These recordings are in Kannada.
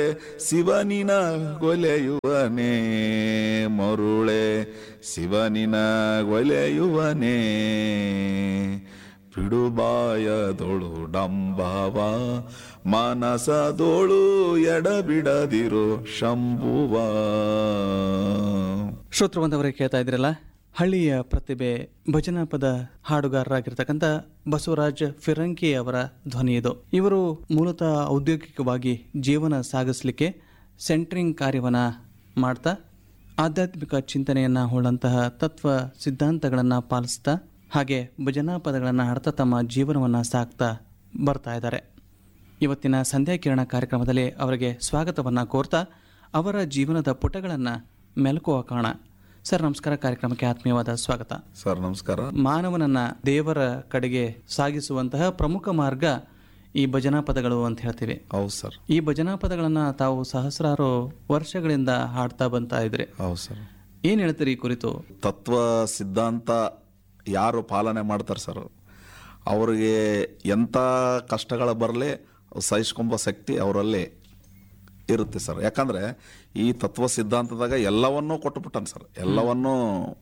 ಶಿವನಿನ ಗೊಲೆಯುವನೇ ಮರುಳೆ ಶಿವನಿನ ಗೊಲೆಯುವನೇ ಬಿಡುಬಾಯದೊಳು ಡಂಬವ ಮನಸದೋಳು ಎಡಬಿಡದಿರೋ ಶಂಭುವ ಶ್ರೋತೃಬಂಧವರೇ ಕೇಳ್ತಾ ಇದ್ರಲ್ಲ ಹಳ್ಳಿಯ ಪ್ರತಿಭೆ ಭಜನಾ ಪದ ಹಾಡುಗಾರರಾಗಿರ್ತಕ್ಕಂಥ ಬಸವರಾಜ್ ಫಿರಂಕಿ ಅವರ ಧ್ವನಿ ಇದು ಇವರು ಮೂಲತಃ ಔದ್ಯೋಗಿಕವಾಗಿ ಜೀವನ ಸಾಗಿಸಲಿಕ್ಕೆ ಸೆಂಟ್ರಿಂಗ್ ಕಾರ್ಯವನ್ನು ಮಾಡ್ತಾ ಆಧ್ಯಾತ್ಮಿಕ ಚಿಂತನೆಯನ್ನು ಉಳ್ಳಂತಹ ತತ್ವ ಸಿದ್ಧಾಂತಗಳನ್ನು ಪಾಲಿಸ್ತಾ ಹಾಗೆ ಭಜನಾ ಪದಗಳನ್ನು ಹಾಡ್ತಾ ತಮ್ಮ ಜೀವನವನ್ನು ಸಾಕ್ತಾ ಬರ್ತಾ ಇದ್ದಾರೆ ಇವತ್ತಿನ ಸಂಧ್ಯಾ ಕಿರಣ ಕಾರ್ಯಕ್ರಮದಲ್ಲಿ ಅವರಿಗೆ ಸ್ವಾಗತವನ್ನು ಕೋರ್ತಾ ಅವರ ಜೀವನದ ಪುಟಗಳನ್ನು ಮೆಲುಕುವ ಕಾಣ ಸರ್ ನಮಸ್ಕಾರ ಕಾರ್ಯಕ್ರಮಕ್ಕೆ ಆತ್ಮೀಯವಾದ ಸ್ವಾಗತ ಸರ್ ನಮಸ್ಕಾರ ಮಾನವನನ್ನ ದೇವರ ಕಡೆಗೆ ಸಾಗಿಸುವಂತಹ ಪ್ರಮುಖ ಮಾರ್ಗ ಈ ಭಜನಾ ಪದಗಳು ಅಂತ ಹೇಳ್ತೀವಿ ಹೌದು ಸರ್ ಈ ಭಜನಾ ಪದಗಳನ್ನು ತಾವು ಸಹಸ್ರಾರು ವರ್ಷಗಳಿಂದ ಹಾಡ್ತಾ ಬಂತಾ ಇದ್ರಿ ಹೌದು ಸರ್ ಏನ್ ಹೇಳ್ತೀರಿ ಈ ಕುರಿತು ತತ್ವ ಸಿದ್ಧಾಂತ ಯಾರು ಪಾಲನೆ ಮಾಡ್ತಾರೆ ಸರ್ ಅವ್ರಿಗೆ ಎಂಥ ಕಷ್ಟಗಳ ಬರಲಿ ಸಹಿಸ್ಕೊಂಬೋ ಶಕ್ತಿ ಅವರಲ್ಲಿ ಇರುತ್ತೆ ಸರ್ ಯಾಕಂದರೆ ಈ ತತ್ವ ಸಿದ್ಧಾಂತದಾಗ ಎಲ್ಲವನ್ನೂ ಕೊಟ್ಟುಬಿಟ್ಟಾನ ಸರ್ ಎಲ್ಲವನ್ನೂ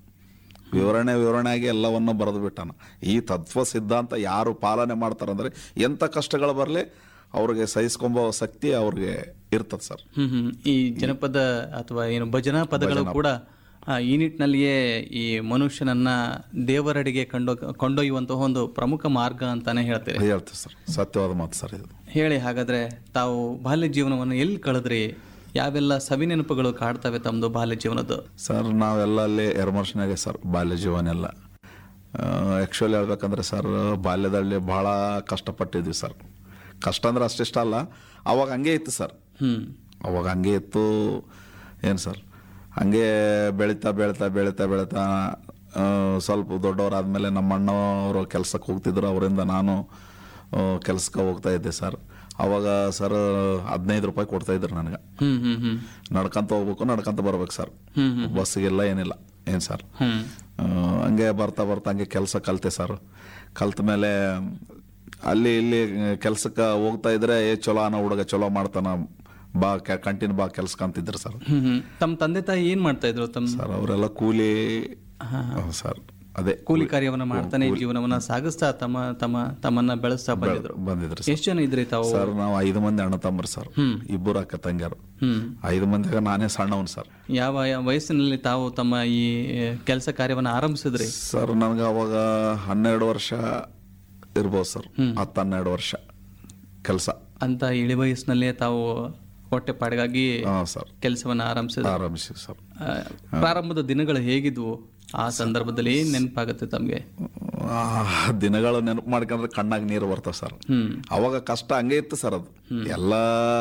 ವಿವರಣೆ ವಿವರಣೆ ಆಗಿ ಎಲ್ಲವನ್ನೂ ಬರೆದು ಬಿಟ್ಟಾನ ಈ ತತ್ವ ಸಿದ್ಧಾಂತ ಯಾರು ಪಾಲನೆ ಮಾಡ್ತಾರಂದ್ರೆ ಎಂಥ ಕಷ್ಟಗಳು ಬರಲಿ ಅವ್ರಿಗೆ ಸಹಿಸ್ಕೊಂಬೋ ಶಕ್ತಿ ಅವ್ರಿಗೆ ಇರ್ತದೆ ಸರ್ ಹ್ಮ್ ಹ್ಮ್ ಈ ಜನಪದ ಅಥವಾ ಏನು ಭಜನಾ ಪದಗಳು ಕೂಡ ಆ, ಈ ನಿಟ್ಟಿನಲ್ಲಿಯೇ ಈ ಮನುಷ್ಯನನ್ನ ದೇವರಡೆಗೆ ಕೊಂಡೊ ಕೊಂಡೊಯ್ಯುವಂತಹ ಒಂದು ಪ್ರಮುಖ ಮಾರ್ಗ ಅಂತಾನೆ ಹೇಳ್ತೀರಿ ಹೇಳ್ತೀವಿ ಸರ್ ಸತ್ಯವಾದ ಮಾತು ಸರ್ ಇದು ಹೇಳಿ ಹಾಗಾದ್ರೆ ತಾವು ಬಾಲ್ಯ ಜೀವನವನ್ನು ಎಲ್ಲಿ ಕಳೆದ್ರಿ ಯಾವೆಲ್ಲ ಸವಿ ನೆನಪುಗಳು ಕಾಡ್ತವೆ ತಮ್ಮದು ಬಾಲ್ಯ ಜೀವನದ್ದು ಸರ್ ನಾವೆಲ್ಲ ಅಲ್ಲಿ ಎರಮರ್ಷನಾಗೆ ಸರ್ ಬಾಲ್ಯ ಜೀವನ ಎಲ್ಲ ಆ್ಯಕ್ಚುಲಿ ಹೇಳ್ಬೇಕಂದ್ರೆ ಸರ್ ಬಾಲ್ಯದಲ್ಲಿ ಭಾಳ ಕಷ್ಟಪಟ್ಟಿದ್ವಿ ಸರ್ ಕಷ್ಟ ಅಂದ್ರೆ ಅಷ್ಟಿಷ್ಟ ಅಲ್ಲ ಅವಾಗ ಹಂಗೆ ಇತ್ತು ಸರ್ ಹ್ಮ್ ಅವಾಗ ಹಂಗೆ ಇತ್ತು ಏನು ಸರ್ ಹಂಗೆ ಬೆಳೀತಾ ಬೆಳೀತಾ ಬೆಳೀತಾ ಬೆಳೀತಾ ಆ, ಸ್ವಲ್ಪ ದೊಡ್ಡವರಾದ್ಮೇಲೆ ನಮ್ಮ ಅಣ್ಣವರು ಕೆಲಸಕ್ಕೆ ಹೋಗ್ತಿದ್ರು ಅವರಿಂದ ನಾನು ಕೆಲಸಕ್ಕೆ ಹೋಗ್ತಾ ಇದ್ದೆ ಸರ್ ಅವಾಗ ಸರ್ ಹದಿನೈದು ರೂಪಾಯಿ ಕೊಡ್ತಾ ಇದ್ರು ನನಗೆ ಹ್ಮ್ ಹ್ಮ್ ಹ್ಮ್ ನಡ್ಕೊಂತ ಹೋಗ್ಬೇಕು ನಡ್ಕೊಂತ ಬರ್ಬೇಕು ಸರ್ ಹ್ಮ್ ಬಸ್ಸಿಗೆಲ್ಲ ಏನಿಲ್ಲ ಏನು ಸರ್ ಹ್ಮ್ ಆ, ಹಂಗೆ ಬರ್ತಾ ಬರ್ತಾ ಹಂಗೆ ಕೆಲಸ ಕಲಿತೆ ಸರ್ ಕಲ್ತ ಮೇಲೆ ಅಲ್ಲಿ ಇಲ್ಲಿ ಕೆಲ್ಸಕ್ಕೆ ಹೋಗ್ತಾ ಇದ್ರೆ ಏ ಚಲೋ ಅನ್ನೋ ಹುಡುಗ ಚಲೋ ಮಾಡ್ತಾನ ಬಾ ಕಂಟಿನ್ಯೂ ಬಾ ಕೆಲ್ಸಕ್ಕೆ ಅಂತಿದ್ರು ಸರ್ ಹ್ಮ್ ಹ್ಮ್ ತಮ್ಮ ತಂದೆ ತಾಯಿ ಏನ್ ಮಾಡ್ತಾ ಇದ್ರು ತಮ್ಮ ಸರ್ ಅವರೆಲ್ಲ ಕೂಲಿ ಸರ್ ಅದೇ ಕೂಲಿ ಕಾರ್ಯವನ್ನ ಮಾಡ್ತಾನೆ ಜೀವನವನ್ನ ಸಾಗಿಸ್ತಾ ತಮ್ಮ ತಮ್ಮ ತಮ್ಮನ್ನ ಬೆಳೆಸ್ತಾ ಬಂದಿದ್ರು ಬಂದಿದ್ರು ಸರ್ ಎಷ್ಟು ಜನ ಇದ್ರಿ ತಾವು ಸರ್ ನಾವು ಐದು ಮಂದಿ ಅಣ್ಣ ತಮ್ಮರು ಸರ್ ಇಬ್ಬರು ಅಕ್ಕ ತಂಗಿಯರು ಹ್ಮ್ ಐದು ಮಂದಿಗೆ ನಾನೇ ಸಣ್ಣವನು ಸರ್ ಯಾವ ಯಾವ ವಯಸ್ಸಿನಲ್ಲಿ ತಾವು ತಮ್ಮ ಈ ಕೆಲಸ ಕಾರ್ಯವನ್ನ ಆರಂಭಿಸಿದ್ರಿ ಸರ್ ನನಗೆ ಅವಾಗ ಹನ್ನೆರಡು ವರ್ಷ ಇರ್ಬೋದು ಸರ್ ಹತ್ತು ಹನ್ನೆರಡು ವರ್ಷ ಕೆಲಸ ಅಂತ ಇಳಿ ವಯಸ್ಸಿನಲ್ಲೇ ತಾವು ಹೊಟ್ಟೆ ಪಾಡಿಗಾಗಿ ಹಾಂ ಸರ್ ಕೆಲಸವನ್ನ ಆರಂಭಿಸಿದ್ರು ಆರಂಭಿಸಿ ಸರ್ ಆ, ಪ್ರಾರಂಭದ ದಿನಗಳು ಹೇಗಿದ್ವು ಆ ಸಂದರ್ಭದಲ್ಲಿ ಏನ್ ನೆನಪಾಗುತ್ತೆ ತಮ್ಗೆ ಆ ದಿನಗಳು ನೆನಪು ಮಾಡ್ಕೊಂಡ್ರೆ ಕಣ್ಣಾಗ ನೀರು ಬರ್ತಾವ ಸರ್ ಹ್ಮ್ ಅವಾಗ ಕಷ್ಟ ಹಂಗೆ ಇತ್ತು ಸರ್ ಅದು ಎಲ್ಲ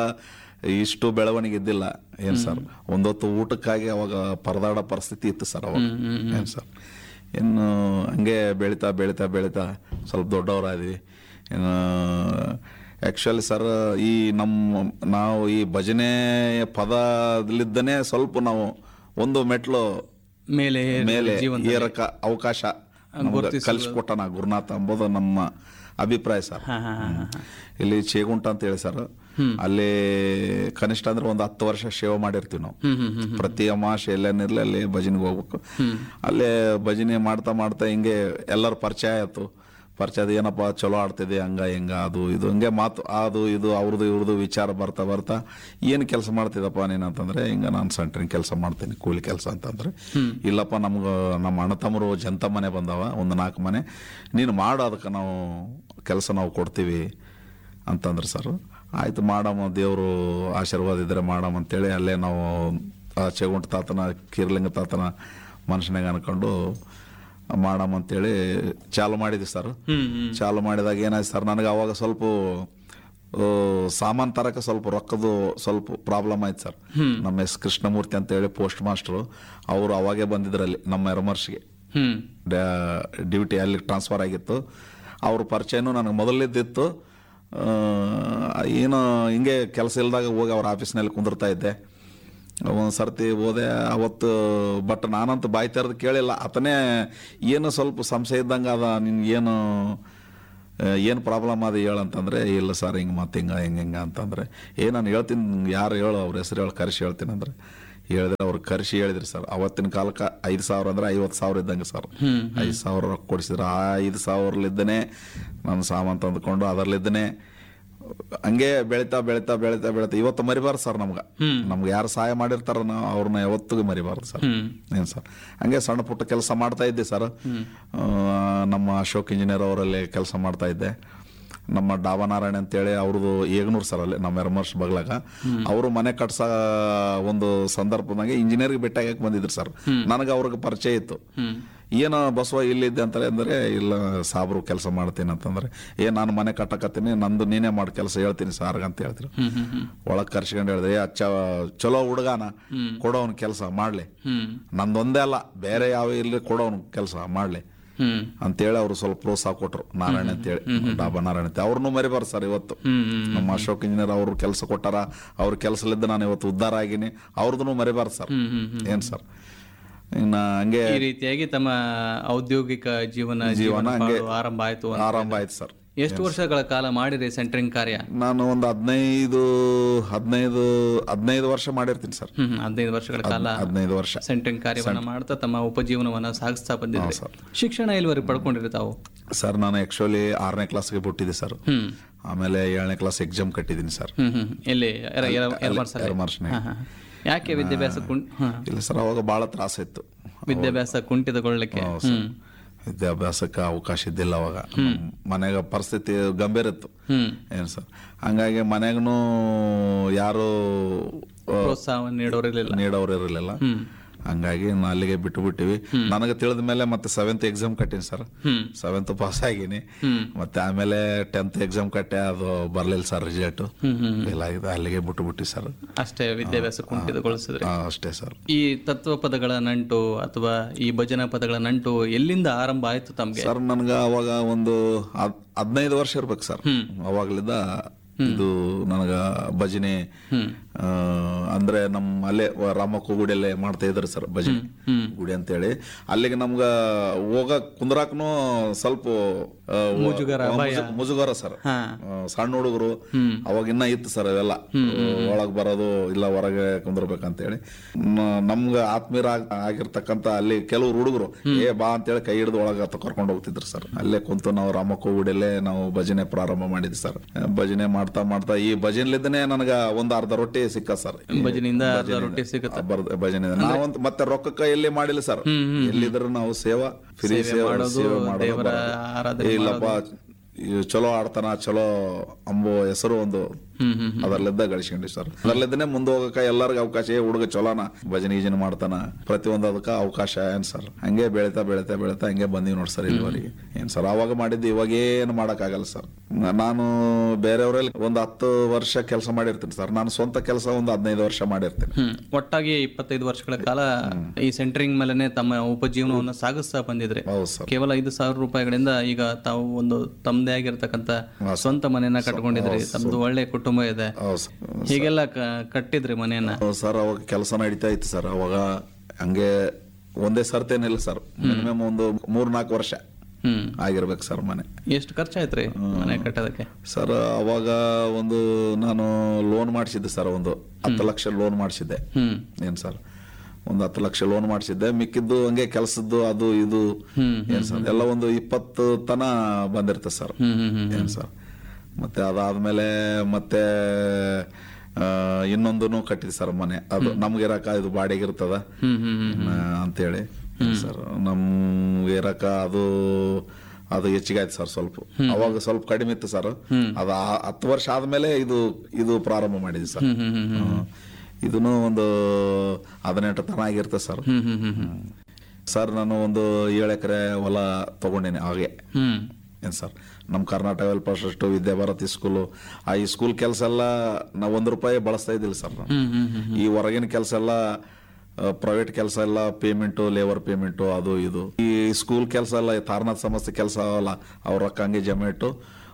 ಇಷ್ಟು ಬೆಳವಣಿಗೆ ಇದ್ದಿಲ್ಲ ಏನು ಸರ್ ಒಂದೊತ್ತು ಊಟಕ್ಕಾಗಿ ಅವಾಗ ಪರದಾಡೋ ಪರಿಸ್ಥಿತಿ ಇತ್ತು ಸರ್ ಅವಾಗ ಏನು ಸರ್ ಇನ್ನು ಹಂಗೆ ಬೆಳೀತಾ ಬೆಳೀತಾ ಬೆಳೀತಾ ಸ್ವಲ್ಪ ದೊಡ್ಡವರಾದ್ವಿ ಇನ್ನು ಆ್ಯಕ್ಚುಲಿ ಸರ್ ಈ ನಮ್ಮ ನಾವು ಈ ಭಜನೆ ಪದದಲ್ಲಿದ್ದನೇ ಸ್ವಲ್ಪ ನಾವು ಒಂದು ಮೆಟ್ಲು ಮೇಲೆ ಮೇಲೆ ಜೀವನ ಏರಕ ಅವಕಾಶ ಕಲಿಸ್ಕೊಟ್ಟನ ಗುರುನಾಥ ಎಂಬುದು ನಮ್ಮ ಅಭಿಪ್ರಾಯ ಸರ್ ಹಾ ಹಾ ಹಾ ಹಾ ಇಲ್ಲಿ ಚೇಗುಂಟ ಅಂತ ಹೇಳಿ ಸರ್ ಅಲ್ಲಿ ಕನಿಷ್ಠ ಅಂದ್ರೆ ಒಂದು ಹತ್ತು ವರ್ಷ ಸೇವೆ ಮಾಡಿರ್ತೀವಿ ನಾವು ಹ್ಮ್ ಹ್ಮ್ ಹ್ಮ್ ಪ್ರತಿ ಅಮಾವಾಸ್ಯೆ ಎಲ್ಲೇನಿರ್ಲಿ ಅಲ್ಲಿ ಭಜನೆಗೆ ಹೋಗ್ಬೇಕು ಅಲ್ಲೇ ಭಜನೆ ಮಾಡ್ತಾ ಮಾಡ್ತಾ ಹಿಂಗೆ ಎಲ್ಲರ ಪರಿಚಯ ಆಯ್ತು ಪರಿಚಯ ಅದು ಏನಪ್ಪ ಚಲೋ ಆಡ್ತಿದೆ ಹಂಗ ಹಿಂಗ ಅದು ಇದು ಹಂಗೆ ಮಾತು ಅದು ಇದು ಅವ್ರದ್ದು ಇವ್ರದ್ದು ವಿಚಾರ ಬರ್ತಾ ಬರ್ತಾ ಏನು ಕೆಲಸ ಮಾಡ್ತಿದ್ದಪ್ಪ ನೀನು ಅಂತಂದ್ರೆ ಹಿಂಗ ನಾನು ಸೆಂಟ್ರಿಂಗ್ ಕೆಲಸ ಮಾಡ್ತೀನಿ ಕೂಲಿ ಕೆಲಸ ಅಂತಂದ್ರೆ ಇಲ್ಲಪ್ಪ ನಮ್ಗೆ ನಮ್ಮ ಅಣ್ಣ ತಮ್ಮರು ಜಂತ ಮನೆ ಬಂದವ ಒಂದು ನಾಲ್ಕು ಮನೆ ನೀನು ಮಾಡು ಅದಕ್ಕೆ ನಾವು ಕೆಲಸ ನಾವು ಕೊಡ್ತೀವಿ ಅಂತಂದ್ರೆ ಸರ್ ಆಯ್ತು ಮಾಡಮ್ಮ ದೇವರು ಆಶೀರ್ವಾದ ಇದ್ರೆ ಮಾಡಮ್ಮ ಅಂತೇಳಿ ಅಲ್ಲೇ ನಾವು ಆ ಚೆಗುಂಟ ತಾತನ ಕಿರ್ಲಿಂಗ ತಾತನ ಮನುಷ್ಯನಾಗ ಅನ್ಕೊಂಡು ಮಾಡಮ್ಮ ಅಂತೇಳಿ ಚಾಲು ಮಾಡಿದ್ವಿ ಸರ್ ಹ್ಮ್ ಹ್ಮ್ ಚಾಲು ಮಾಡಿದಾಗ ಏನಾಯ್ತು ಸರ್ ನನಗೆ ಅವಾಗ ಸ್ವಲ್ಪ ಆ, ಸಾಮಾನ್ ತರಕ್ಕೆ ಸ್ವಲ್ಪ ರೊಕ್ಕದು ಸ್ವಲ್ಪ ಪ್ರಾಬ್ಲಮ್ ಆಯ್ತು ಸರ್ ನಮ್ಮ ಎಸ್ ಕೃಷ್ಣಮೂರ್ತಿ ಅಂತೇಳಿ ಪೋಸ್ಟ್ ಮಾಸ್ಟರು ಅವರು ಅವಾಗೇ ಬಂದಿದ್ರಲ್ಲಿ ನಮ್ಮ ಎರ್ಮರ್ಸ್ಗೆ ಹ್ಮ್ ಡ್ಯೂಟಿ ಅಲ್ಲಿ ಟ್ರಾನ್ಸ್ಫರ್ ಆಗಿತ್ತು ಅವ್ರ ಪರಿಚಯನೂ ನನಗೆ ಮೊದಲಿದ್ದಿತ್ತು ಆ, ಏನು ಹಿಂಗೆ ಕೆಲಸ ಇಲ್ದಾಗ ಹೋಗಿ ಅವ್ರ ಆಫೀಸ್ನಲ್ಲಿ ಕುಂದಿರ್ತಾ ಇದ್ದೆ ಒಂದು ಸರ್ತಿ ಹೋದೆ ಅವತ್ತು ಬಟ್ ನಾನಂತೂ ಬಾಯಿ ತೆರೆದು ಕೇಳಿಲ್ಲ ಆತನೇ ಏನು ಸ್ವಲ್ಪ ಸಂಶಯ ಇದ್ದಂಗೆ ಅದ ನಿನ್ಗೆ ಏನು ಏನು ಪ್ರಾಬ್ಲಮ್ ಅದು ಹೇಳಂತಂದ್ರೆ ಇಲ್ಲ ಸರ್ ಹಿಂಗೆ ಮತ್ತೆ ಹಿಂಗ ಹಿಂಗೆ ಹಿಂಗ ಅಂತಂದ್ರೆ ಏ ನಾನು ಹೇಳ್ತೀನಿ ಯಾರು ಹೇಳು ಅವ್ರ ಹೆಸರು ಹೇಳಿ ಕರೆಸಿ ಹೇಳ್ತೀನಿ ಅಂದ್ರೆ ಹೇಳಿದ್ರೆ ಅವ್ರು ಕರೆಸಿ ಹೇಳಿದ್ರಿ ಸರ್ ಅವತ್ತಿನ ಕಾಲಕ್ಕೆ ಐದು ಸಾವಿರ ಅಂದ್ರೆ ಐವತ್ತು ಸಾವಿರ ಇದ್ದಂಗೆ ಸರ್ ಐದು ಸಾವಿರ ರೊಕ್ಕ ಕೊಡಿಸಿದ್ರು ಆ ಐದು ಸಾವಿರಲಿದ್ದನೇ ನಾನು ಸಾಮಾನು ತಂದುಕೊಂಡು ಅದರಲ್ಲಿದ್ದನೇ ಹಂಗೆ ಬೆಳಿತಾ ಬೆಳಿತಾ ಬೆಳಿತಾ ಬೆಳಿತಾ ಇವತ್ತು ಮರಿಬಾರ್ದು ಸರ್ ನಮ್ಗೆ ನಮ್ಗೆ ಯಾರು ಸಹಾಯ ಮಾಡಿರ್ತಾರ ನಾವು ಅವ್ರನ್ನ ಯಾವತ್ತಿಗೂ ಮರಿಬಾರ್ದು ಸರ್ ಏನು ಸರ್ ಹಂಗೆ ಸಣ್ಣ ಪುಟ್ಟ ಕೆಲಸ ಮಾಡ್ತಾ ಇದ್ದೆ ಸರ್ ಆ, ನಮ್ಮ ಅಶೋಕ್ ಇಂಜಿನಿಯರ್ ಅವರಲ್ಲಿ ಕೆಲಸ ಮಾಡ್ತಾ ಇದ್ದೆ ನಮ್ಮ ಡಾಬಾ ನಾರಾಯಣ ಅಂತೇಳಿ ಅವ್ರದ್ದು ಏಗ್ನೂರು ಸರ್ ಅಲ್ಲಿ ನಮ್ಮ ಎರ್ಮರ್ಸ್ ಬಗ್ಲಾಗ ಅವರು ಮನೆ ಕಟ್ಸ ಒಂದು ಸಂದರ್ಭದಾಗ ಇಂಜಿನಿಯರ್ಗೆ ಭೇಟಿಯಾಗಕ್ಕೆ ಬಂದಿದ್ರು ಸರ್ ನನಗೆ ಅವ್ರಿಗೆ ಪರಿಚಯ ಇತ್ತು ಏನೋ ಬಸವ ಇಲ್ಲಿದ್ದೆ ಅಂತಾರೆ ಅಂದರೆ ಇಲ್ಲ ಸಾಬ್ರು ಕೆಲಸ ಮಾಡ್ತೀನಿ ಅಂತಂದ್ರೆ ಏ ನಾನು ಮನೆ ಕಟ್ಟಕತ್ತೀನಿ ನಂದು ನೀನೇ ಮಾಡಿ ಕೆಲಸ ಹೇಳ್ತೀನಿ ಸಾರ್ಗ ಅಂತ ಹೇಳ್ತಿರು ಒಳಗೆ ಕರ್ಸ್ಕೊಂಡು ಹೇಳಿದ್ರೆ ಏ ಅಚ್ಚ ಚಲೋ ಹುಡುಗಾನ ಕೊಡೋನ್ ಕೆಲಸ ಮಾಡ್ಲಿ ನಂದೊಂದೇ ಅಲ್ಲ ಬೇರೆ ಯಾವ ಇಲ್ಲಿ ಕೊಡೋನ್ ಕೆಲಸ ಮಾಡ್ಲಿ ಹ್ಮ್ ಅಂತೇಳಿ ಅವರು ಸ್ವಲ್ಪ ಪ್ರೋತ್ಸಾಹ ಕೊಟ್ರು ನಾರಾಯಣ ಅಂತೇಳಿ ಡಾಬಾ ನಾರಾಯಣ ಅಂತ ಅವ್ರನ್ನೂ ಮರಿಬಾರ್ದು ಸರ್ ಇವತ್ತು ನಮ್ಮ ಅಶೋಕ್ ಇಂಜಿನಿಯರ್ ಅವ್ರು ಕೆಲಸ ಕೊಟ್ಟಾರ ಅವ್ರ ಕೆಲಸಲಿದ್ದ ನಾನು ಇವತ್ತು ಉದ್ಧಾರ ಆಗಿನಿ ಅವ್ರದ್ದು ಮರಿಬಾರ್ದು ಸರ್ ಏನ್ ಸರ್ ಇನ್ನ ಹಂಗೆ ಈ ರೀತಿಯಾಗಿ ತಮ್ಮ ಔದ್ಯೋಗಿಕ ಜೀವನ ಜೀವನ ಆರಂಭ ಆಯ್ತು ಅಂತ. ಆರಂಭ ಆಯ್ತು ಸರ್ ಎಷ್ಟು ವರ್ಷಗಳ ಕಾಲ ಮಾಡಿರಿ ಸೆಂಟ್ರಿಂಗ್ ಕಾರ್ಯ ನಾನು ಒಂದು ಹದಿನೈದು ಹದಿನೈದು ಹದಿನೈದು ವರ್ಷ ಮಾಡಿರ್ತೀನಿ ಸರ್ ಹ್ಮ್ ಹ್ಮ್. ಹದಿನೈದು ವರ್ಷಗಳ ಕಾಲ ಹದಿನೈದು ವರ್ಷ ಸೆಂಟ್ರಿಂಗ್ ಕಾರ್ಯವನ್ನ ಮಾಡ್ತಾ ತಮ್ಮ ಉಪಜೀವನವನ್ನ ಸಾಗಿಸ್ತಾ ಬಂದಿದ್ರಿ ಶಿಕ್ಷಣ ಇಲ್ವರೆಗೆ ಪಡ್ಕೊಂಡಿರಿ ತಾವು ಸರ್ ನಾನು ಆಕ್ಚುಲಿ ಆರನೇ ಕ್ಲಾಸ್ಗೆ ಬಿಟ್ಟಿದ್ದೆ ಸರ್ ಹ್ಮ್ ಆಮೇಲೆ ಏಳನೇ ಕ್ಲಾಸ್ ಎಕ್ಸಾಮ್ ಕಟ್ಟಿದ್ದೀನಿ ಸರ್ ಹ್ಮ್ ಹ್ಮ್ ಎಲ್ಲಿ ಎರ- ಎರ- ಎರ್ಮರ್ಸಲ್ಲಿ? ಎರ್ಮರ್ಸ್ನಾಗ. ಹಾ, ಹಾ. ಯಾಕೆ ವಿದ್ಯಾಭ್ಯಾಸ ಕುಂ ಹಾ. ಇಲ್ಲ ಸರ್ ಅವಾಗ ಭಾಳ ತ್ರಾಸ ಇತ್ತು ವಿದ್ಯಾಭ್ಯಾಸ ಕುಂಠಿತಗೊಳ್ಳಿಕ್ಕೆ ಹ್ಮ್ ವಿದ್ಯಾಭ್ಯಾಸಕ್ಕೆ ಅವಕಾಶ ಇದ್ದಿಲ್ಲ ಅವಾಗ ಮನೆಗ ಪರಿಸ್ಥಿತಿ ಗಂಭೀರ ಇತ್ತು ಹ್ಮ್ ಏನು ಸರ್ ಹಂಗಾಗಿ ಮನೆಗೂ ಯಾರು ಪ್ರೋತ್ಸಾಹ ನೀಡೋರಿರ್ಲಿಲ್ಲ ನೀಡೋರು ಇರಲಿಲ್ಲ ಹ್ಮ್ ಹಂಗಾಗಿ ನಾ ಅಲ್ಲಿಗೆ ಬಿಟ್ಟು ಬಿಟ್ಟಿವಿ ನನಗೆ ತಿಳಿದ ಮೇಲೆ ಮತ್ತೆ ಸೆವೆಂತ್ ಎಕ್ಸಾಮ್ ಕಟ್ಟೀನಿ ಸರ್ ಹ್ಮ್ ಸೆವೆಂತ್ ಪಾಸ್ ಆಗಿನಿ ಹ್ಮ್. ಮತ್ತೆ ಆಮೇಲೆ ಟೆಂತ್ ಎಕ್ಸಾಮ್ ಕಟ್ಟೆ ಅದು ಬರ್ಲಿಲ್ಲ ಸರ್ ರಿಸಲ್ಟ್ ಹ್ಮ್ ಹ್ಮ್ ಇಲ್ಲ ಇದು ಅಲ್ಲಿಗೆ ಬಿಟ್ಟು ಬಿಟ್ಟಿ ಸರ್ ಅಷ್ಟೇ ವಿದ್ಯಾಭ್ಯಾಸ ಕುಂಠಿತಗೊಳಿಸಿದ್ರಿ ಆ, ಅಷ್ಟೇ ಸರ್ ಈ ತತ್ವ ಪದಗಳ ನಂಟು ಅಥವಾ ಈ ಭಜನಾ ಪದಗಳ ನಂಟು ಎಲ್ಲಿಂದ ಆರಂಭ ಆಯ್ತು ತಮ್ಗೆ ಸರ್ ನನ್ಗ ಅವಾಗ ಒಂದು ಹದ್- ಹದಿನೈದು ವರ್ಷ ಇರ್ಬೇಕು ಸರ್ ಅವಾಗ್ಲಿಂದ ಇದು ನನಗ ಭಜನೆ ಆ, ಅಂದ್ರೆ ನಮ್ಮ ಅಲ್ಲೇ ವ- ರಾಮಕ್ಕ ಗುಡಿಯಲ್ಲೇ ಮಾಡ್ತಾ ಇದ್ರು ಸರ್ ಭಜನೆ ಗುಡಿ ಅಂತೇಳಿ ಅಲ್ಲಿಗೆ ನಮ್ಗ ಹೋಗ ಕುಂದ್ರಾಕ್ನು ಸ್ವಲ್ಪ ಆ, ಮುಜುಗರ, ಮುಜು- ಮುಜುಗರ ಸರ್ ಹಾ ಆ, ಸಣ್ಣ ಹುಡುಗರು ಅವಾಗ ಇನ್ನ ಇತ್ತು ಸರ್ ಅವೆಲ್ಲ ಒಳಗ್ ಬರೋದು ಇಲ್ಲ ಹೊರಗೆ ಕುಂದಿರ್ಬೇಕಂತೇಳಿ ನ- ನಮ್ಗ ಆತ್ಮೀಯರ ಆಗ್- ಆಗಿರ್ತಕ್ಕಂತ ಅಲ್ಲಿ ಕೆಲವ್ರು ಹುಡುಗರು ಏ ಬಾ ಅಂತೇಳಿ ಕೈ ಹಿಡಿದು ಒಳಗ ಕರ್ಕೊಂಡು ಹೋಗ್ತಿದ್ರು ಸರ್ ಅಲ್ಲೇ ಕುಂತು ನಾವು ರಾಮಕ್ಕ ಗುಡಿಯಲ್ಲೇ ನಾವು ಭಜನೆ ಪ್ರಾರಂಭ ಮಾಡಿದ್ವಿ ಸರ್ ಭಜನೆ ಮಾಡ್ತಾ ಮಾಡ್ತಾ ಈ ಭಜನೆಲಿದ್ದನೇ ನನಗ ಒಂದ್ ಅರ್ಧ ರೊಟ್ಟಿ ಸಿಕ್ಕ ಸರ್ ಭಜನೆಯಿಂದ ಅರ್ಧ ರೊಟ್ಟಿ ಸಿಗುತ್ತೆ ಬರ್ದ- ಭಜನೆ ನಾವಂತ ಮತ್ತೆ ರೊಕ್ಕಕ್ಕ ಎಲ್ಲಿ ಮಾಡಿಲ್ಲ ಸರ್ ಎಲ್ಲಿದ್ರು ನಾವು ಸೇವಾ ಫ್ರೀ ಸೇವೆ ಸೇವೆ ಮಾಡೋದು ದೇವರ ಬರೋದು. ಆರಾಧನೆ ಏ ಇಲ್ಲಪ್ಪ ಈ ಚಲೋ ಆಡ್ತಾನ ಚಲೋ ಅಂಬೋ ಹೆಸರು ಒಂದು ಹ್ಮ್ ಹ್ಮ್ ಅದರಲ್ಲಿದ್ದ ಗಳಿಸ್ಕೊಂಡಿ ಸರ್ ಅದರಲ್ಲಿದ್ದನೆ ಮುಂದೆ ಹೋಗಕ ಎಲ್ಲರಿಗೂ ಅವಕಾಶ ಏ ಹುಡುಗ ಚಲೋನ ಭಜನೆ ಗೀಜನೆ ಮಾಡ್ತಾನ ಪ್ರತಿಯೊಂದು ಅದಕ್ಕ ಅವಕಾಶ ಏನ್ ಸರ್ ಹಂಗೆ ಬೆಳಿತಾ ಬೆಳಿತಾ ಬೆಳಿತಾ ಹಂಗೆ ಬಂದೀವಿ ನೋಡಿ ಸರ್ ಇಲ್ಲಿವರೆಗೆ ಏನ್ ಸರ್ ಅವಾಗ ಮಾಡಿದ್ದು ಇವಾಗ ಏನು ಆಗಲ್ಲ ಸರ್ ನ- ನಾನು ಬೇರೆಯವರಲ್ಲಿ ಒಂದು ಹತ್ತು ವರ್ಷ ಕೆಲಸ ಮಾಡಿರ್ತೀನಿ ಸರ್ ನಾನು ಸ್ವಂತ ಕೆಲಸ ಒಂದು ಹದಿನೈದು ವರ್ಷ ಮಾಡಿರ್ತೀನಿ ಹ್ಮ್ ಒಟ್ಟಾಗಿ ಇಪ್ಪತ್ತೈದು ವರ್ಷಗಳ ಕಾಲ ಈ ಸೆಂಟ್ರಿಂಗ್ ಮೇಲೆನೆ ತಮ್ಮ ಉಪಜೀವನವನ್ನು ಸಾಗಿಸ್ತಾ ಬಂದಿದ್ರೆ ಹೌದು ಸರ್ ಕೇವಲ ಐದು ಸಾವಿರ ರೂಪಾಯಿಗಳಿಂದ ಈಗ ತಾವು ಒಂದು ತಮ್ಮದೇ ಆಗಿರ್ತಕ್ಕಂಥ ಸ್ವಂತ ಮನೆಯನ್ನ ಕಟ್ಕೊಂಡಿದ್ರಿ ತಮ್ದು ಒಳ್ಳೆ ಕುಟುಂಬ ಇದೆ ಹೌದು ಸರ್ ಹೀಗೆಲ್ಲ ಕ- ಕಟ್ಟಿದ್ರಿ ಮನೆಯನ್ನ ಹೌದು ಸರ್ ಅವಾಗ ಕೆಲಸ ನಡೀತಾ ಇತ್ತು ಸರ್ ಅವಾಗ ಹಂಗೆ ಒಂದೇ ಸರ್ತೇನಿಲ್ಲ ಸರ್ ಮಿನಿಮಮ್ ಒಂದು ಮೂರ್ ನಾಲ್ಕು ವರ್ಷ ಹ್ಮ್ ಆಗಿರ್ಬೇಕು ಸರ್ ಮನೆ ಎಷ್ಟು ಖರ್ಚಾಯ್ತ್ರಿ ಮನೆ ಕಟ್ಟೋದಕ್ಕೆ ಸರ್ ಅವಾಗ ಒಂದು ನಾನು ಲೋನ್ ಮಾಡಿಸಿದ್ದೆ ಸರ್ ಒಂದು ಹತ್ತು ಲಕ್ಷ ಲೋನ್ ಮಾಡಿಸಿದ್ದೆ ಹ್ಮ್ ಏನ್ ಸರ್ ಒಂದು ಹತ್ತು ಲಕ್ಷ ಲೋನ್ ಮಾಡಿಸಿದ್ದೆ ಮಿಕ್ಕಿದ್ದು ಹಂಗೆ ಕೆಲಸದ್ದು ಅದು ಇದು ಹ್ಮ್ ಏನ್ ಸರ್ ಎಲ್ಲ ಒಂದು ಇಪ್ಪತ್ತು ತನ ಬಂದಿರ್ತದೆ ಸರ್ ಹ್ಮ್ ಹ್ಮ್ ಹ್ಮ್ ಏನ್ ಸರ್ ಮತ್ತೆ ಅದಾದ್ಮೇಲೆ ಮತ್ತೆ ಆ, ಇನ್ನೊಂದನ್ನು ಕಟ್ಟಿದೆ ಸರ್ ಮನೆ ಅದು ನಮ್ಗೆ ಇರಕ ಇದು ಬಾಡಿಗೆ ಇರ್ತದ ಹ್ಮ್ ಹ್ಮ್ ಹ್ಮ್ ಆ, ಅಂತೇಳಿ ಸರ್ ನಮ್ಗೆ ಇರಕ ಅದು ಅದು ಹೆಚ್ಚಿಗೆ ಆಯ್ತು ಸರ್ ಸ್ವಲ್ಪ ಅವಾಗ ಸ್ವಲ್ಪ ಕಡಿಮೆ ಇತ್ತು ಸರ್ ಅದು ಆ- ಹತ್ತು ವರ್ಷ ಆದ್ಮೇಲೆ ಇದು ಇದು ಪ್ರಾರಂಭ ಮಾಡಿದ್ವಿ ಸರ್ ಹ್ಮ್ ಹ್ಮ್ ಹ್ಮ್ ಹ್ಮ್. ಇದನ್ನು ಒಂದು ಹದಿನೆಂಟು ತನ ಆಗಿರ್ತದೆ ಸರ್ ಹ್ಮ್ ಹ್ಮ್ ಹ್ಮ್ ಹ್ಮ್ ಸರ್ ನಾನು ಒಂದು ಏಳು ಎಕರೆ ಹೊಲ ತಗೊಂಡೇನೆ ಹಾಗೆ ಹ್ಮ್ ಏನ್ ಸರ್ ನಮ್ಮ Karnataka welfare trust Vidyabharati school ಆ ಈ ಸ್ಕೂಲ್ ಕೆಲಸ ಎಲ್ಲ ನಾವು ಒಂದು ರೂಪಾಯಿ ಬಳಸ್ತಾ ಇದ್ದಿಲ್ಲ ಸರ್ ನಾವು ಹ್ಮ್ ಹ್ಮ್ ಹ್ಮ್ ಈ ಹೊರಗಿನ ಕೆಲಸ ಎಲ್ಲ ಪ್ರೈವೇಟ್ ಕೆಲಸ ಎಲ್ಲ ಪೇಮೆಂಟು ಲೇಬರ್ ಪೇಮೆಂಟು ಅದು ಇದು ಈ ಸ್ಕೂಲ್ ಕೆಲಸ ಎಲ್ಲ ಈ ತಾರನಾಥ್ ಸಂಸ್ಥೆ ಕೆಲಸ ಅಲ್ಲ ಅವ್ರ ರೊಕ್ಕ ಹಂಗೆ ಜಮೆ ಇಟ್ಟು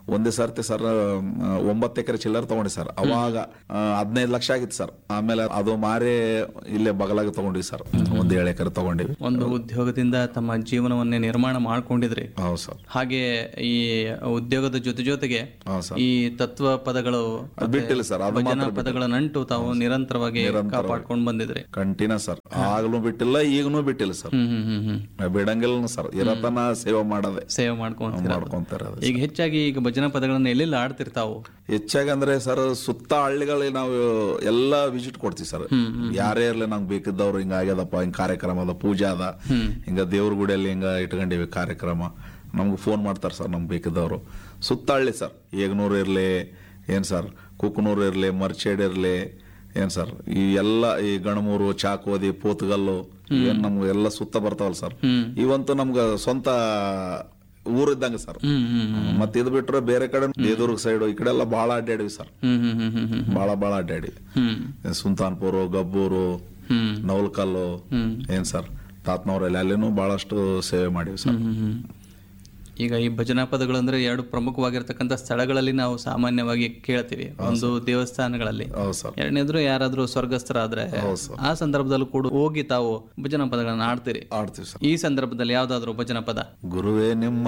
ಒಂದೇ ಸರ್ತಿ ಸರ್ ಒಂಬತ್ತು ಎಕರೆ ಚಿಲ್ಲರ್ ತಗೊಂಡಿ ಸರ್ ಅವಾಗ ಹದಿನೈದು ಲಕ್ಷ ಆಗಿತ್ತು ಸರ್ ಆಮೇಲೆ ಅದು ಮಾರಿ ಇಲ್ಲೇ ಬಗಲಾಗ ತಗೊಂಡಿವಿ ಸರ್ ಒಂದ್ ಏಳು ಎಕರೆ ತಗೊಂಡಿವಿ ಒಂದು ಉದ್ಯೋಗದಿಂದ ತಮ್ಮ ಜೀವನವನ್ನೇ ನಿರ್ಮಾಣ ಮಾಡ್ಕೊಂಡಿದ್ರಿ ಹೌದು ಸರ್ ಹಾಗೆ ಈ ಉದ್ಯೋಗದ ಜೊತೆ ಜೊತೆಗೆ ಹೌದು ಸರ್ ಈ ತತ್ವ ಪದಗಳು ಅದ್ ಬಿಟ್ಟಿಲ್ಲ ಸರ್ ಅದು ಭಜನಾ ಪದಗಳ ನಂಟು ತಾವು ನಿರಂತರವಾಗಿ ಕಾಪಾಡ್ಕೊಂಡು ಬಂದಿದ್ರಿ ಕಂಟಿನ್ಯೂ ಸರ್ ಆಗ್ಲೂ ಬಿಟ್ಟಿಲ್ಲ ಈಗನೂ ಬಿಟ್ಟಿಲ್ಲ ಸರ್ ಹ್ಮ್ ಹ್ಮ್ ಹ್ಮ್ ಹ್ಮ್ ಬಿಡಂಗಿಲ್ಲ ಸರ್ ಇರತನ ಸೇವೆ ಮಾಡದೆ ಸೇವೆ ಮಾಡ್ಕೊಂತೀರ ಮಾಡ್ಕೊಂತಾರೆ ಅದು ಈಗ ಹೆಚ್ಚಾಗಿ ಈಗ ಭಜನಾ ಪದಗಳನ್ನ ಎಲ್ಲೆಲ್ಲಿ ಆಡ್ತಿರ್ತಾವು ಹೆಚ್ಚಾಗಿ ಅಂದ್ರೆ ಸರ್ ಸುತ್ತ ಹಳ್ಳಿಗಳಿಗೆ ನಾವು ಎಲ್ಲ ವಿಸಿಟ್ ಕೊಡ್ತೀವಿ ಸರ್ ಯಾರೇ ಇರ್ಲಿ ನಂಗೆ ಬೇಕಿದ್ದವ್ರು ಹಿಂಗ ಆಗ್ಯದಪ್ಪ ಹಿಂಗ ಕಾರ್ಯಕ್ರಮ ಅದ ಪೂಜೆ ಅದ ಹಿಂಗ ದೇವ್ರ ಗುಡಿಯಲ್ಲಿ ಹಿಂಗ ಇಟ್ಕೊಂಡಿವಿ ಕಾರ್ಯಕ್ರಮ ನಮ್ಗೆ ಫೋನ್ ಮಾಡ್ತಾರೆ ಸರ್ ನಮ್ಗೆ ಬೇಕಿದ್ದವರು ಸುತ್ತ ಹಳ್ಳಿ ಸರ್ ಏಗ್ನೂರು ಇರ್ಲಿ ಏನ್ ಸರ್ ಕುಕ್ನೂರು ಇರ್ಲಿ ಮರ್ಚೇಡ್ ಇರ್ಲಿ ಏನ್ ಸರ್ ಈ ಎಲ್ಲ ಈ ಗಣಮೂರು ಚಾಕೋದಿ ಪೋತ್ಗಲ್ಲು ಏನ್ ನಮ್ಗೆ ಎಲ್ಲ ಸುತ್ತ ಬರ್ತಾವಲ್ಲ ಸರ್ ಇವಂತೂ ನಮ್ಗ ಸ್ವಂತ ಊರಿದ್ದಂಗೆ ಸರ್ ಹ್ಮ್ ಹ್ಮ್ ಮತ್ತೆ ಇದು ಬಿಟ್ರೆ ಬೇರೆ ಕಡೆ ದೇದುರ್ಗ ಸೈಡ್ ಈ ಕಡೆ ಎಲ್ಲ ಬಹಳ ಅಡ್ಡಾಡಿವಿ ಸರ್ ಹ್ಮ್ ಹ್ಮ್ ಹ್ಮ್ ಹ್ಮ್ ಹ್ಮ್ ಬಹಳ ಬಹಳ ಅಡ್ಡಾಡಿ ಹ್ಮ್ ಸುಲ್ತಾನ್ಪುರ ಗಬ್ಬೂರು ಹ್ಮ್ ನವಲ್ಕಲ್ಲು ಏನ್ ಸರ್ ತಾತ್ನವ್ರಲ್ಲಿ ಅಲ್ಲಿನೂ ಬಹಳಷ್ಟು ಸೇವೆ ಮಾಡಿವಿ ಸರ್ ಹ್ಮ್ ಹ್ಮ್. ಈಗ ಈ ಭಜನಾ ಪದಗಳು ಅಂದ್ರೆ ಎರಡು ಪ್ರಮುಖವಾಗಿರ್ತಕ್ಕಂಥ ಸ್ಥಳಗಳಲ್ಲಿ ನಾವು ಸಾಮಾನ್ಯವಾಗಿ ಕೇಳ್ತೀವಿ ಒಂದು ದೇವಸ್ಥಾನಗಳಲ್ಲಿ ಹೌದು ಸರ್ ಎರಡನೇದ್ರು ಯಾರಾದ್ರೂ ಸ್ವರ್ಗಸ್ಥರಾದ್ರೆ ಹೌದು ಸರ್ ಆ ಸಂದರ್ಭದಲ್ಲೂ ಕೂಡ ಹೋಗಿ ತಾವು ಭಜನಾ ಪದಗಳನ್ನ ಆಡ್ತೀರಿ ಆಡ್ತೀವಿ ಸರ್ ಈ ಸಂದರ್ಭದಲ್ಲಿ ಯಾವ್ದಾದ್ರು ಭಜನಾ ಪದ ಗುರುವೇ ನಿಮ್ಮ